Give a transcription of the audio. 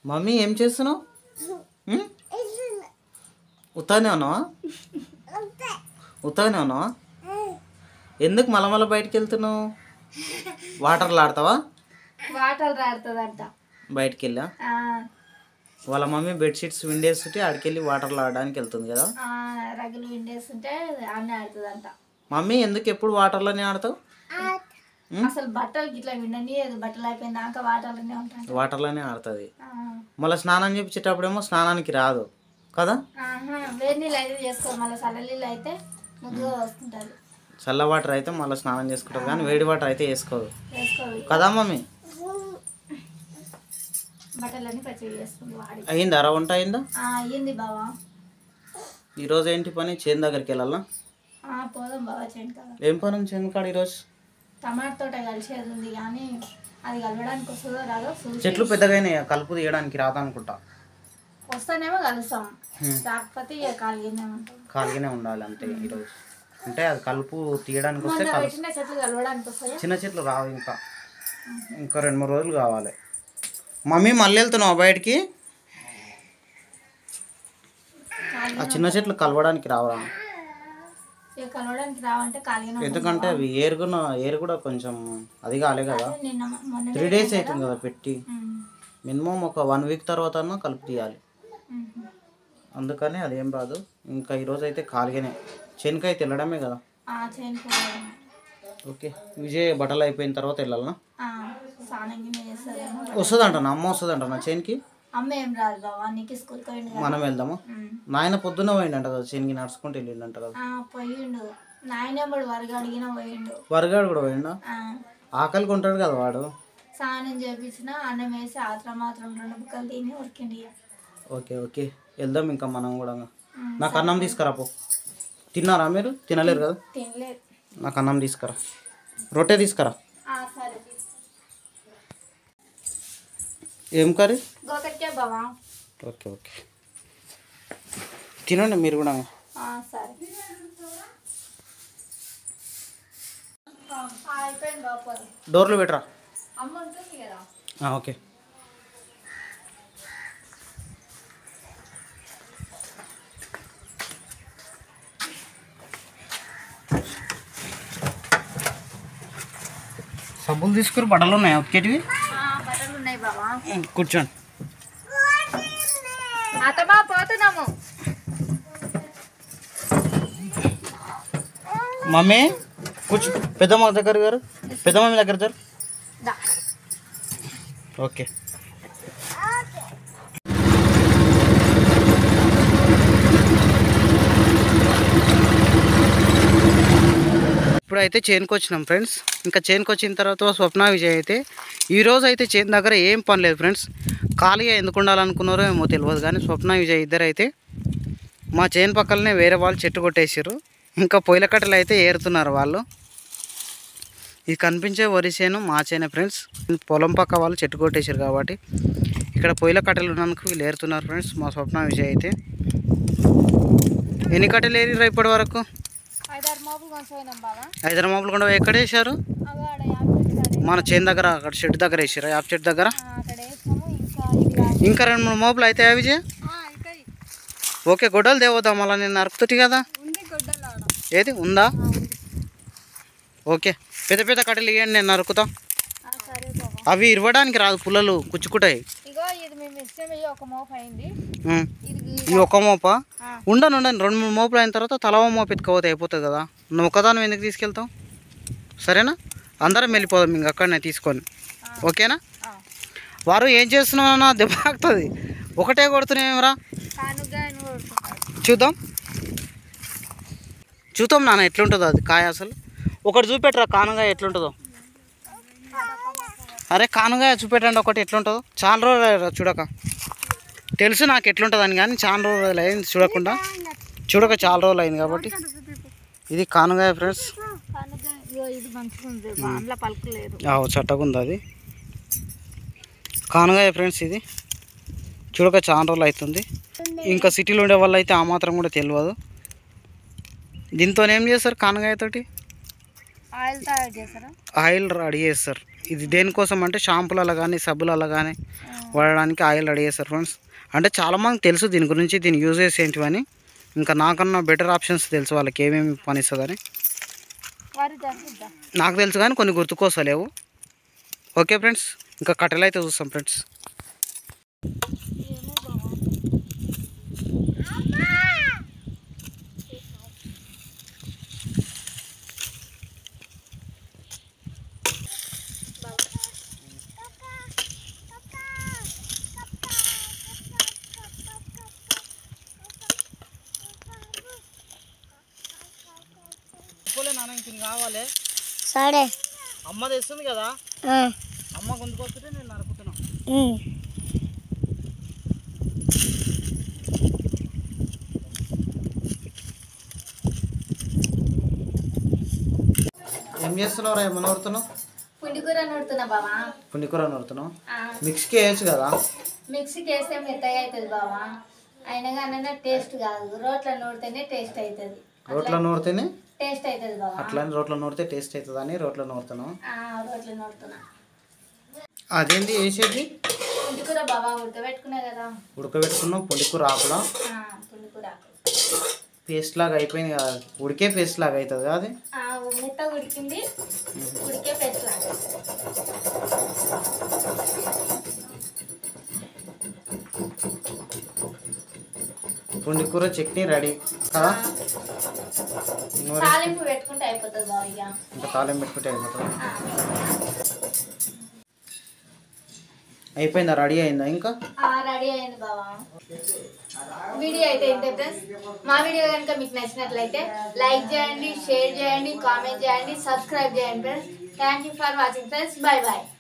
Mummy ఏం చేస్తున్నావు ఉం? ఉత్తానే ఉన్నావా ఉత్తానే ఉన్నావా ఎందుకు మళ్ళా మళ్ళీ బయటికి వెళ్తున్నావు వాటర్లో ఆడతావా వాటర్ రాడుతుందంట బయటికి వెళ్ళా వాళ్ళ మమ్మీ బెడ్షీట్స్ విండేస్తుంటే ఆడికెళ్ళి వాటర్లో ఆడడానికి వెళ్తుంది కదా రగులు విండేస్తుంటే అన్నీ ఆడుతుందంట మమ్మీ ఎందుకు ఎప్పుడు వాటర్లోనే ఆడతావు అసలు బట్టలు ఇట్లా విండని బట్టలు అయిపోయిందాక వాటర్లోనే ఉంటాయి వాటర్లోనే ఆడుతుంది మళ్ళీ స్నానం చేపించేటప్పుడేమో స్నానానికి రాదు కదా వేడి నీళ్ళు అయితే చేసుకోవాలి మళ్ళీ చల్ల నీళ్ళు అయితే ముగ్గుగా వస్తుంటుంది చల్ల వాటర్ అయితే మళ్ళీ స్నానం చేసుకుంటారు కానీ వేడి వాటర్ అయితే వేసుకోదు వేసుకోవాలి కదా మమ్మీ బట్టలన్నీ పచ్చివి చేసుకుంది వాడి అయిందా రా వంట అయిందా ఆ, అయ్యింది బావా ఈరోజు ఏంటి పని చేను దగ్గరికి వెళ్ళాలా ఆ, పోదాం బావా చేయండి కదా ఏం పని ఉంది చేను కాడ ఈరోజు టమాటా తోట కలిసేది ఉంది కానీ అది కలవడానికి వస్తుందో రాదో చూసి చెట్లు పెద్దగానే కలుపు తీయడానికి రాదనుకుంటా వస్తానేమో కలుస్తాం రాకపోతే ఇక ఖాళీగానే ఉంటాం ఖాళీగానే ఉండాలి అంతే ఈరోజు అంటే అది కలుపు తీయడానికి వస్తే మొన్న కలుపు పెట్టిన చెట్లు కలవడానికి వస్తాయా చిన్న చెట్లు రావు ఇంకా ఇంకా రెండు మూడు రోజులు కావాలి మమ్మీ మళ్ళీ వెళ్తున్నావు బయటికి ఆ చిన్న చెట్లు కలవడానికి రావరా ఇక కలవడానికి రావంటే ఖాళీగానే ఉంటాం. ఎందుకంటే అవి ఏరు కూడా ఏరు కూడా కొంచెం అది కాలే కదా నిన్న మొన్న త్రీ డేస్ అవుతుంది కదా పెట్టి ఉమ్. మినిమం ఒక వన్ వీక్ తర్వాత కలుపు తీయాలి ఉమ్. అందుకని అదేం రాదు ఇంకా ఈరోజు అయితే ఖాళీగానే చెనకాయ తెల్లడమే కదా ఆ చేయని పోవడం ఓకే విజయ్ బట్టలు అయిపోయిన తర్వాత వెళ్ళాలనా ఆ, స్నానం గిన్నె చేస్తారేమో వస్తుందంట నా అమ్మ వస్తుందంట నా చేనికి అమ్మ ఏం రాదు బావా నీకు స్కూల్కి పోయిండు కదా మనం వెళ్దామా ఉమ్. నాయన పొద్దున్న పోయిండంట కదా చేనికి నడుచుకుంటూ వెళ్ళిండంట కదా ఆ, పోయిండు నాయనమ్మడు వరగ అడిగిన పోయిండు వరగాడు కూడా పోయిండా ఆ, ఆకలి కొంటాడు కదా వాడు స్నానం చేపించిన అన్నం వేసి ఆత్రం మాత్రం రెండు బుక్కలు తిని ఉరికిండి ఇక. ఓకే ఓకే వెళ్దాం ఇంకా మనం కూడా నాకు అన్నం తీసుకురా పో తిన్నారా మీరు తినలేరు కదా తినలేదు నాకు అన్నం తీసుకురా రొట్టె తీసుకురా ఆ, సరే ఏం కర్రీ గోకరికే బావా ఓకే ఓకే తినండి మీరు కూడా ఆ, సరే ఆ, అయిపోయింది బావ పోదు డోర్లు పెట్టరా అమ్మ ఉంటుంది కదా ఆ, ఓకే సబ్బులు తీసుకుని బట్టలు ఉన్నాయి ఒకేటివి ఆ, బట్టలు ఉన్నాయి బావా కూర్చోండి అతమా పోతున్నాము మమ్మీ కూర్చో పెద్దమ్మ దగ్గర గారు పెద్దమ్మ దగ్గర జరు దా ఓకే ఇప్పుడైతే చేనుకు వచ్చినాం ఫ్రెండ్స్ ఇంకా చేనుకు వచ్చిన తర్వాత స్వప్న విజయ్ అయితే ఈరోజు అయితే చేను దగ్గర ఏం పని లేదు ఫ్రెండ్స్ ఖాళీగా ఎందుకు ఉండాలనుకున్నారో ఏమో తెలియదు కానీ స్వప్న విజయ్ ఇద్దరు అయితే మా చేను పక్కలనే వేరే వాళ్ళు చెట్టు కొట్టేసారు ఇంకా పొయ్యిల కట్టెలు అయితే ఏరుతున్నారు వాళ్ళు ఇది కనిపించే వరి చేను మా చేనే ఫ్రెండ్స్ పొలం పక్క వాళ్ళు చెట్టు కొట్టేసారు కాబట్టి ఇక్కడ పొయ్యిల కట్టెలు ఉన్నందుకు వీళ్ళు ఏరుతున్నారు ఫ్రెండ్స్ మా స్వప్న విజయ్ అయితే ఎన్ని కట్టెలు ఏరిరా ఇప్పటి వరకు ఐదారు మోపులు కొంచెం బావా ఐదారు మాపులు కూడా ఎక్కడ వేసారు అవి ఆడ యాభై కాడే. మన చేను దగ్గర అక్కడ చెట్టు దగ్గర వేసారా యాప్ చెట్టు దగ్గర ఆ, అక్కడ వేసాము ఇంకా ఇది కాదు. ఇంకా రెండు మూడు మోపులు అయితే విజయ్ ఆ, అవుతాయి ఓకే గొడ్డలు దేవద్దాం మళ్ళీ నేను నరుకుతుంది కదా ఉంది గొడ్డలు ఆడ ఏది ఉందా ఆ, ఉంది. ఓకే పెద్ద పెద్ద కట్టెలు ఇవ్వండి నేను నరుకుతా ఆ, సరే బాబా అవి ఇరవడానికి రాదు పుల్లలు కుచ్చుకుంటాయి ఇగో ఇది మేము ఇష్టం ఇయ్యి ఒక మోపు అయింది ఉం. ఇది ఈ ఒక్క మోప ఆ. ఉండను ఉండను రెండు మూడు మోపులు అయిన తర్వాత తలవ మోపు ఎత్తుకోపోతే అయిపోతుంది కదా నువ్వు ఒకదాని ఎందుకు తీసుకెళ్తావు సరేనా అందరం వెళ్ళిపోదాం ఇంక అక్కడనే తీసుకొని ఓకేనా ఆ. వారు ఏం చేస్తున్నావు దెబ్బ ఆగుతుంది ఒకటే కొడుతున్నామరా కానుగా అని కొడుతున్నాడు చూద్దాం చూద్దాం నాన్న ఎట్లుంటుందో అది కాయ అసలు ఒకటి చూపెట్టరా కానుగాయ ఎట్లుంటుందో అరే కానుగాయ చూపెట్టండి ఒకటి ఎట్లుంటుందో చాలా రోజులు అయ్యారా చూడక తెలుసు నాకు ఎట్లుంటుంది అని కానీ చాలా రోజులు అయింది చూడకుండా చూడక చాలా రోజులు అయింది కాబట్టి ఇది కానుగాయ ఫ్రెండ్స్ కానుగా ఇగో ఇది మంచిగా ఉంది అందులో పలుకు లేదు చట్టగా ఉంది అది కానుగాయ ఫ్రెండ్స్ ఇది చూడక చాలా రోజులు అవుతుంది ఇంకా సిటీలో ఉండే వాళ్ళు అయితే ఆ మాత్రం కూడా తెలియదు దీంతో ఏం చేస్తారు కానుగాయతోటి ఆయిల్ తయారు చేస్తారా ఆయిల్ రెడీ చేస్తారు ఇది దేనికోసం అంటే షాంపులలో కానీ సబ్బులలో కానీ వాడడానికి ఆయిల్ రెడీ చేస్తారు ఫ్రెండ్స్ అంటే చాలామందికి తెలుసు దీని గురించి దీని యూజెస్ ఏంటివని ఇంకా నాకన్నా బెటర్ ఆప్షన్స్ తెలుసు వాళ్ళకి ఏమేమి పని ఇస్తుందని వారి జరుగుద్దా నాకు తెలుసు కానీ కొన్ని గుర్తుకోసలేవు ఓకే ఫ్రెండ్స్ ఇంకా కట్టెలు అయితే చూస్తాం ఫ్రెండ్స్ ఏమో బావా కావాలి సరే అమ్మ తెస్తుంది కదా అమ్మ గుంతుకొస్తుంటే నేను నరుకుతున్నా ఏం చేస్తున్నావు ఏమో నూరుతున్నావు పుండి కూర నూడుతున్నా బావా పుండికూర నూరుతున్నావు ఆ, మిక్స్కి వేయచ్చు కదా మిక్సీకి వేస్తే మెత్తగా అవుతుంది బావా అయినా కానీ టేస్ట్ కాదు రోట్లో నూడితేనే టేస్ట్ అవుతుంది రోట్లో నూరితేనే టేస్ట్ అవుతుంది బావా అట్లని రోట్లో నూరితే టేస్ట్ అవుతుంది అని రోట్లో నూరుతున్నావు ఆ, రోట్లో నూడుతున్నా అదేంటి వేసేది పుండి కూర బావా ఉడకబెట్టుకున్నా కదా ఉడకబెట్టుకున్నాం పుండికూర ఆకులా ఆ, పుండి కూర పేస్ట్ లాగా అయిపోయింది కదా ఉడికే పేస్ట్ లాగా అవుతుంది కదా అది ఆ, మెత్తగా ఉడికింది ఉడికే పెస్ట్ పుండికూర చట్నీ రెడీ కదా నూనె తాలింపు పెట్టుకుంటే అయిపోతుంది బావ ఇక ఇంకా తాళం పెట్టుకుంటే అయిపోతుంది ఆ, అయిపోయిందా రెడీ అయిందా ఇంకా ఆ, రెడీ అయింది బావా వీడియో అయితే ఇంతే ఫ్రెండ్స్ మా వీడియో కనుక మీకు నచ్చినట్లయితే లైక్ చేయండి షేర్ చేయండి కామెంట్ చేయండి సబ్స్క్రైబ్ చేయండి friends thank you for watching friends bye bye